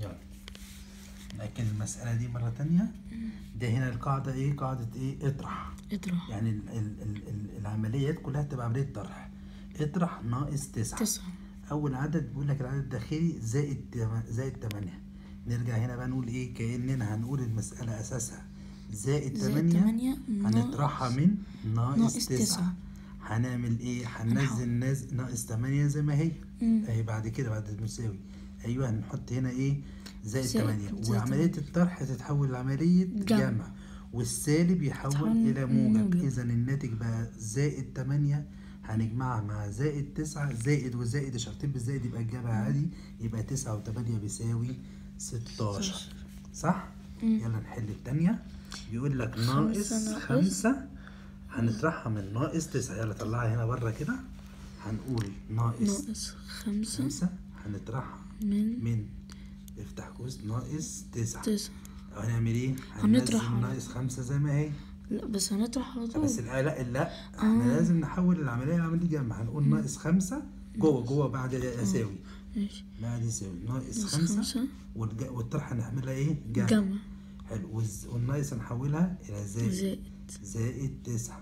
يلا نأكد المسألة دي مرة تانية ده هنا القاعدة ايه قاعدة ايه اطرح اطرح يعني ال ال ال ال العمليات كلها تبقى عملية طرح اطرح ناقص تسعة تسعة أول عدد بيقول لك العدد الداخلي زائد تم- زائد تمانية نرجع هنا بقى نقول ايه كأننا هنقول المسألة أساسها زائد زائد تمانية تمانية هنطرحها من ناقص ناقص تسعة تسعة. هنعمل ايه هننزل ناز... ناقص تمانية زي ما هي مم. اهي بعد كده بعد المساوي ايوه هنحط هنا ايه زائد زائد- تمانية زائد وعملية الطرح تتحول لعملية جمع. جمع والسالب يحول يتحول إلى موجب موجب. إذا الناتج بقى زائد تمانية هنجمعها مع زائد تسعة زائد وزائد شرطين بالزائد يبقى الجمع عادي يبقى تسعة وتمانية بيساوي ستاشر صح؟ مم. يلا نحل التانية بيقول لك خمسة ناقص ناقص. خمسة هنطرحها من ناقص تسعة يلا طلعها هنا بره كده هنقول ناقص ناقص خمسة خمسة هنطرحها من من افتح قوس ناقص تسعة تسعة هنعمل ايه؟ هنطرح هننزل على- ناقص خمسة زي ما هي لا بس هنطرح على طول بس لا لا لا احنا آه. لازم نحول العملية لعملية جمع هنقول ناقص خمسة جوه جوه بعد اساوي ماشي بعد يساوي ناقص ناقص خمسة خمسة والج- والطرح هنعملها ايه؟ جمع جمع حلو والز- والناقص هنحولها إلى زائد زائد زائد تسعة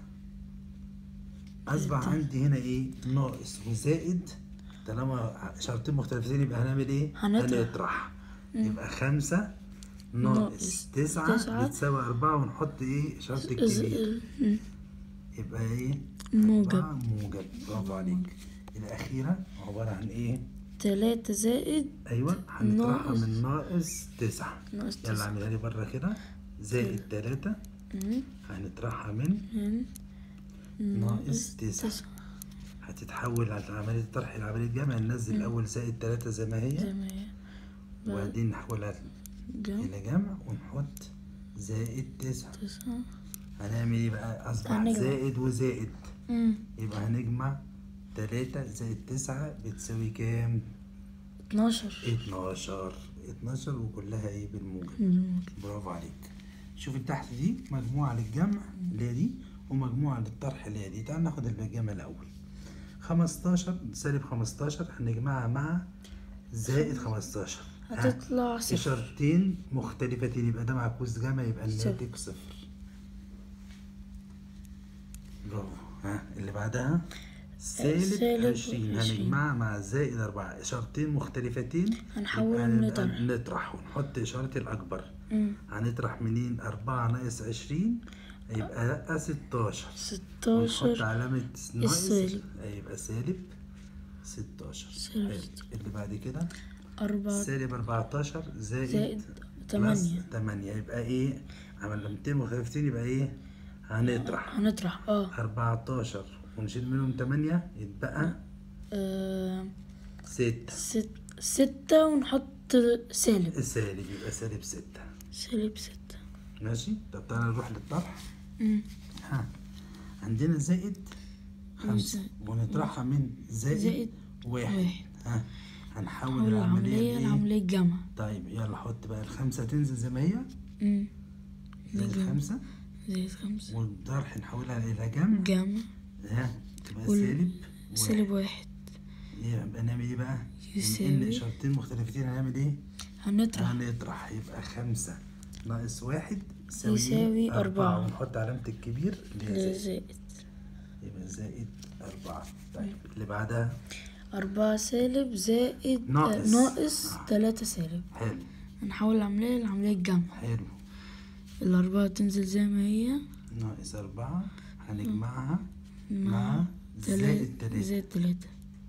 أصبح عندي هنا إيه ناقص وزائد طالما شرطين مختلفتين يبقى هنعمل إيه؟ هنطرح. هنطرح يبقى خمسة ناقص ناقص تسعة تسعة. بتساوي أربعة ونحط إيه شرط ز- الكبير مم. يبقى إيه؟ موجب أربعة موجب برافو عليك الأخيرة عبارة عن إيه؟ تلاتة زائد أيوه هنطرحها ناقص. من ناقص تسعة ناقص يلا تسعة اعملها لي بره كده زائد تلاتة مم. هنطرحها من من ناقص تسعة تسعة هتتحول على عملية الطرح إلى عملية جمع ننزل الأول زائد تلاتة زي ما هي زي ما هي وبعدين نحولها جمع إلى جمع ونحط زائد تسعة تسعة هنعمل إيه بقى أصبح هنجمع. زائد وزائد مم. يبقى هنجمع تلاتة زائد تسعة بتساوي كام؟ اتناشر اتناشر اتناشر وكلها إيه بالموجب مم. برافو عليك شوف تحت دي مجموعة للجمع اللي هي دي ومجموعة للطرح اللي هي دي تعال ناخد الجمع الأول خمستاشر سالب خمستاشر هنجمعها مع زائد خمستاشر ها، هتطلع صفر إشارتين مختلفتين يبقى ده معكوس جمع يبقى صفر. الناتج صفر برافو ها اللي بعدها سالب سالب عشرين عشرين. هنجمعها مع زائد أربعة إشارتين مختلفتين هنحول يبقى نطرح. نبقى نطرح ونحط إشارة الأكبر مم. هنطرح منين أربعة ناقص عشرين هيبقى لأ ستاشر ونحط ستاشر علامة ناقص السالب. هيبقى سالب ستاشر سالب حلو. اللي بعد كده أربعة سالب أربعتاشر زائد زائد تمانية تمانية يبقى إيه علامتين مختلفتين يبقى إيه هنطرح هنطرح اه أربعتاشر ونشيل منهم تمانية يتبقى آه، ستة ست ستة ونحط سالب السالب يبقى سالب ستة سالب ستة ماشي طب تعالى نروح للطرح مم. ها عندنا زائد خمسة زائد. ونطرحها من زائد, زائد واحد. واحد. ها هنحول حول العملية العملية لإيه؟ لعملية جمع طيب يلا حط بقى الخمسة تنزل زي ما هي مم. زائد نجمع. خمسة زائد خمسة والطرح نحولها إلى جمع جمع ها تبقى وال- سالب سالب واحد يبقى نعمل ايه بقى؟ بما ان يساوي اشارتين مختلفتين هنعمل ايه؟ هنطرح هنطرح يبقى خمسة ناقص واحد يساوي, يساوي أربعة أربعة. ونحط علامة الكبير اللي هي زائد زائد يبقى زائد أربعة طيب اللي بعدها أربعة سالب زائد ناقص. آه، ناقص آه. تلاتة سالب حلو هنحول العملية لعملية جمع حلو الأربعة تنزل زي ما هي ناقص أربعة هنجمعها مع مع زائد تلاتة تلاتة زائد تلاتة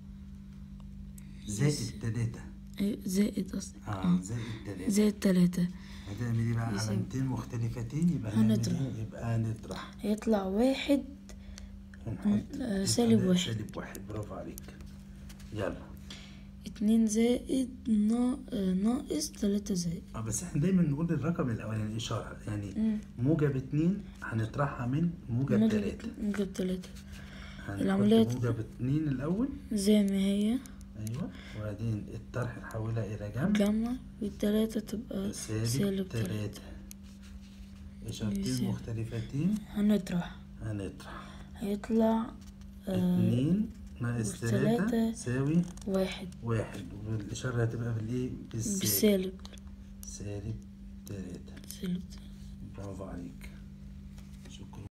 زائد تلاتة أيوة، زائد أصلا اه اه زائد تلاتة زائد تلاتة هتعمل ايه بقى يساوي. علامتين مختلفتين يبقى هنعمل هنطرح. ايه؟ يبقى هنطرح هيطلع واحد ونحط آه، يبقى سالب ده واحد. سالب واحد برافو عليك يلا اتنين زائد نا- آه، ناقص تلاتة زائد اه بس احنا دايما نقول الرقم الاولاني الاشاره يعني مم. موجب اتنين هنطرحها من موجب موجب تلاته موجب تلاتة هنحط العملية- موجب اتنين الاول زي ما هي ايوه وبعدين الطرح نحولها الى جمع جمع والتلاتة تبقى سالب سالب تلاتة تلاته اشارتين يساوي. مختلفتين هنطرح هنطرح هيطلع آه اتنين ناقص والتلاتة تلاته يساوي واحد واحد والإشارة هتبقى بالإيه؟ بالسالب بالسالب سالب تلاتة سالب برافو عليك شكرا